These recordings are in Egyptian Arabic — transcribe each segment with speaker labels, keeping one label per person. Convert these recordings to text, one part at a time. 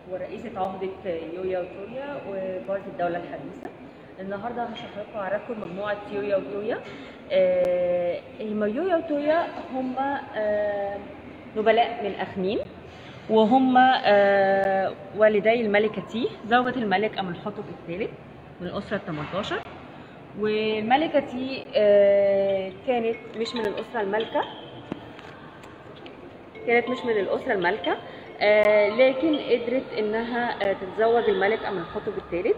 Speaker 1: ورئيسة عهدة يويا وتويا وجارة الدولة الحديثة النهارده هشرح لكم عرفكم مجموعة يويا وتويا آه، هم يويا وتويا هم آه، نبلاء من أخميم وهم آه، والدي الملكة تي زوجة الملك أمنحتب الثالث من الأسرة ال 18 والملكة تي آه، كانت مش من الأسرة المالكة كانت مش من الأسرة المالكة آه، لكن قدرت إنها آه، تتزوج الملك أمنحتب الثالث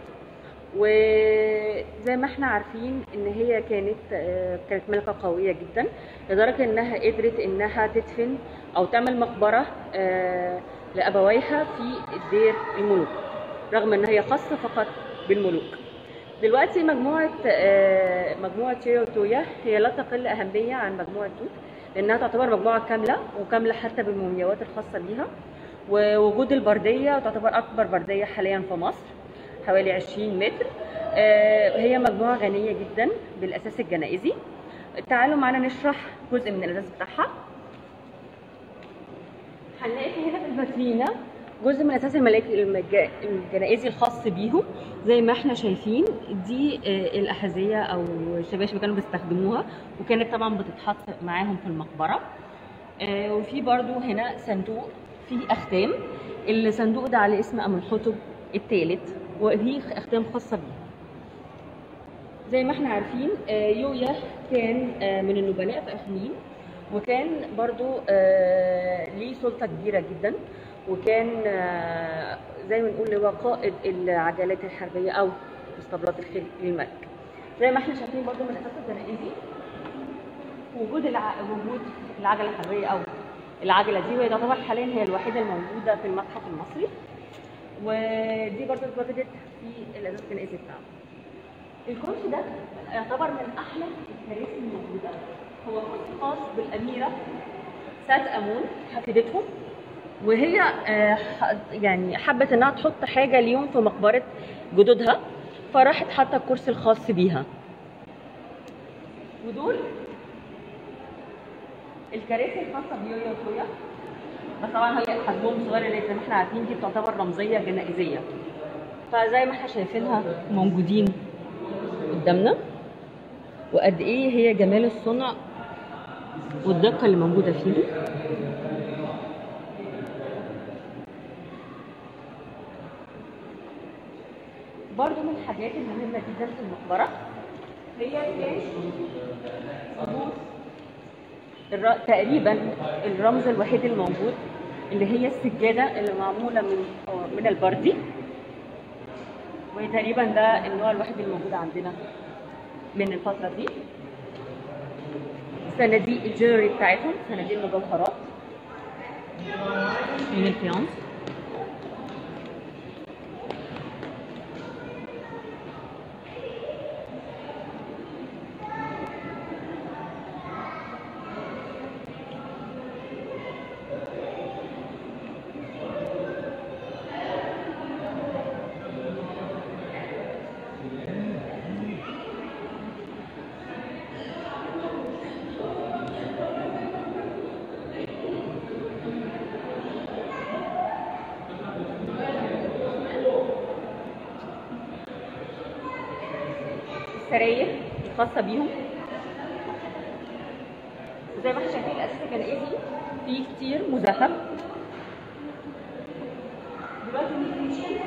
Speaker 1: وزي ما احنا عارفين ان هي كانت آه، كانت ملكة قوية جدا لدرجة انها قدرت انها تدفن او تعمل مقبرة آه، لابويها في الدير الملوك رغم ان هي خاصة فقط بالملوك دلوقتي مجموعة آه، مجموعة يويا وتويا هي لا تقل أهمية عن مجموعة توت لأنها تعتبر مجموعة كاملة وكاملة حتى بالمومياوات الخاصة بيها ووجود البردية تعتبر أكبر بردية حاليا في مصر حوالي 20 متر آه، هي مجموعة غنية جدا بالأساس الجنائزي تعالوا معانا نشرح جزء من الأساس بتاعها هنلاقي هنا في الفاترينا جزء من اساس الملاك المج- الجنائزي الخاص بيهم زي ما احنا شايفين دي آه، الاحذيه او الشباشب اللي كانوا بيستخدموها وكانت طبعا بتتحط معاهم في المقبره آه، وفي برضو هنا صندوق فيه اختام الصندوق ده على اسم امنحتب الثالث ودي اختام خاصه بيه زي ما احنا عارفين آه، يويا كان آه، من النبلاء في اخميم وكان برضو آه، ليه سلطة كبيرة جدا وكان آه، زي ما نقول هو قائد العجلات الحربية أو اسطبلات الخيل للملك زي ما احنا شايفين برضو من الأساس الجنائزي وجود الع... وجود العجلة الحربية أو العجلة دي وهي تعتبر حاليا هي الوحيدة الموجودة في المتحف المصري ودي برضو اتوجدت في الأساس الجنائزي بتاعه الكرسي ده يعتبر من احلى الكراسي الموجوده هو كرسي خاص بالاميره سات امون حفيدتهم وهي آه، ح- يعني حبت انها تحط حاجه ليهم في مقبره جدودها فراحت حاطه الكرسي الخاص بيها ودول الكراسي الخاصه بيويا وتويا بس طبعا هي حجمهم صغير لان زي ما احنا عارفين دي بتعتبر رمزيه جنائزيه فزي ما احنا شايفينها موجودين قدامنا وقد ايه هي جمال الصنع والدقه اللي موجوده فيه برضو من الحاجات المهمه جدا في المقبره هي كان ثبوت الر... تقريبا الرمز الوحيد الموجود اللي هي السجاده اللي معموله من من البردي وتقريبا ده النوع الوحيد اللي موجود عندنا من الفترة دي صناديق الجوري بتاعتهم صناديق المجوهرات من الفيانس السراير الخاصة بيهم وزي ما احنا شايفين الأساس الجنائزي فيه كتير مذهب دلوقتي نيجي نشوف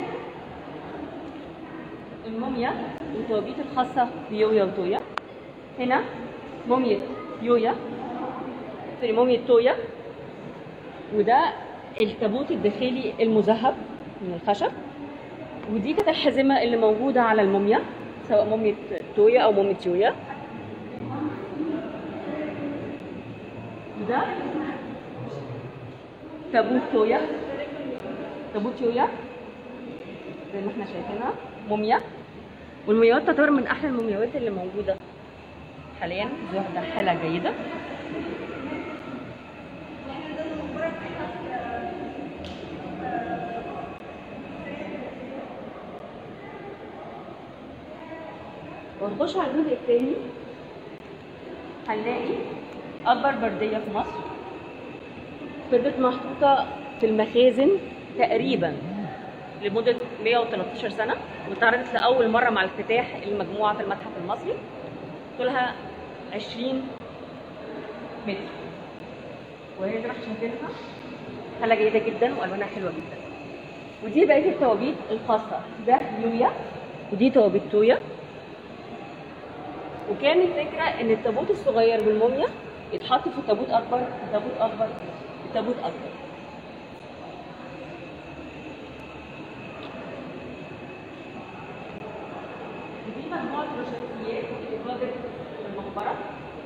Speaker 1: الموميا والتوابيت الخاصة بيويا وتويا هنا موميا يويا سوري موميا تويا وده التابوت الداخلي المذهب من الخشب ودي كانت الحزمة اللي موجودة على الموميا سواء موميا تويا أو موميا يويا وده تابوت تويا تابوت يويا زي ما احنا شايفينها موميا والمومياوات تعتبر من أحلى المومياوات اللي موجودة حاليا دي واحدة حالة جيدة ونخش على الجزء الثاني هنلاقي أكبر بردية في مصر فضلت محطوطة في المخازن تقريبا لمده 113 سنه واتعرضت لاول مره مع افتتاح المجموعه في المتحف المصري طولها 20 متر وهي زي ما احنا شايفينها حاله جيده جدا والوانها حلوه جدا ودي بقيه التوابيت الخاصه ده يويا ودي توابيت تويا وكان الفكره ان التابوت الصغير بالموميا يتحط في تابوت اكبر في تابوت اكبر في تابوت اكبر ودي مجموعه روشتيات اتوجدت في المقبره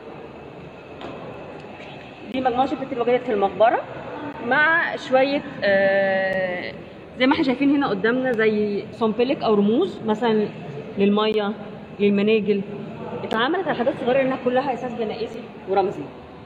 Speaker 1: دي مجموعه شفتات اتوجدت في المقبره مع شويه آه زي ما احنا شايفين هنا قدامنا زي سومبلك او رموز مثلا للميه للمناجل اتعملت على حاجات صغيره انها كلها اساس جنائزي ورمزي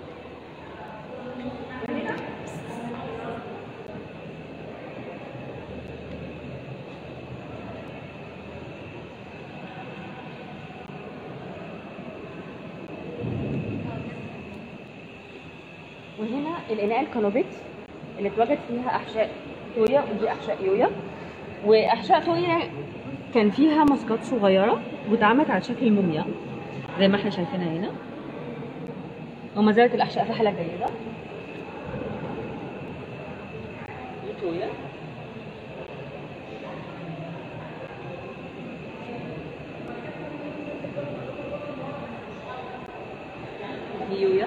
Speaker 1: وهنا الاناء الكانوبيت اللي اتوجد فيها احشاء تويا ودي احشاء يويا واحشاء تويا كان فيها ماسكات صغيره واتعملت على شكل موميا زي ما احنا شايفينها هنا وما زالت الاحشاء في حاله جيده دي تويا دي يويا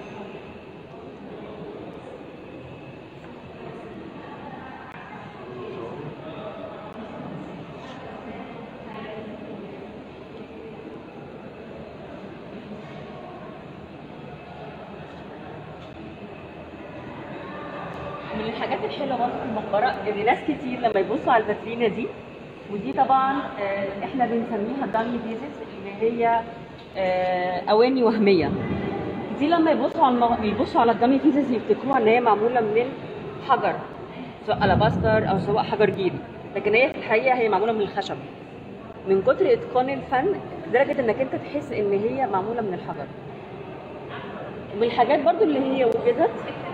Speaker 1: من الحاجات الحلوه برضه في المقبره ان ناس كتير لما يبصوا على الفاترينا دي ودي طبعا آه، احنا بنسميها دامي فيزز اللي هي آه، اواني وهميه دي لما يبصوا على المغ... يبصوا على الدامي فيزز يفتكروها ان هي معموله من حجر سواء الاباستر او سواء حجر جيري لكن هي في الحقيقه هي معموله من الخشب من كتر اتقان الفن لدرجه انك انت تحس ان هي معموله من الحجر من الحاجات برضو اللي هي وجدت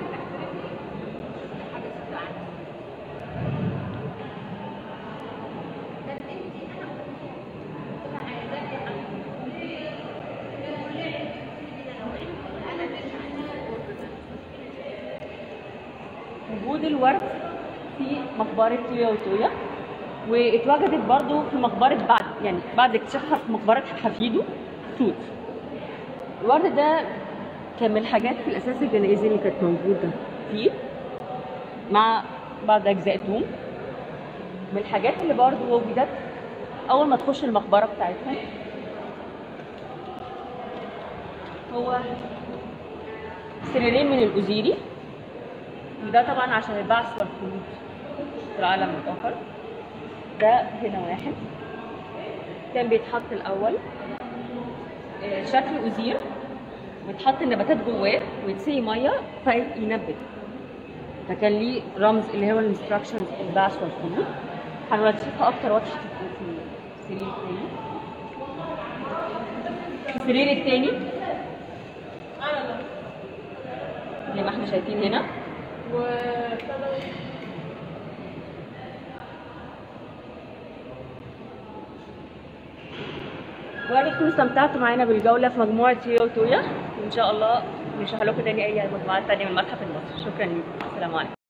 Speaker 1: وجود الورد في مقبرة تويا وتويا واتوجدت برضو في مقبرة بعد يعني بعد اكتشافها في مقبرة حفيده توت الورد ده كان من الحاجات في الأساس الجنائزية اللي كانت موجودة فيه مع بعض أجزاء توم من الحاجات اللي برضو وجدت أول ما تخش المقبرة بتاعتهم هو سريرين من الأوزيري وده طبعا عشان البعث والخلود في العالم الآخر ده هنا واحد كان بيتحط الأول آه، شكل أزير ويتحط النباتات جواه ويتسقي ميه فينبت فكان ليه رمز اللي هو الانستراكشنز البعث والخلود هنوضحها اكتر واضحه في السرير التاني السرير التاني زي ما احنا شايفين هنا ويا ريت تكونوا استمتعتوا معانا بالجوله في مجموعه يو تويا وان شاء الله نشرح لكم تاني اي مجموعات تانيه من المتحف المصري شكرا لكم السلام عليكم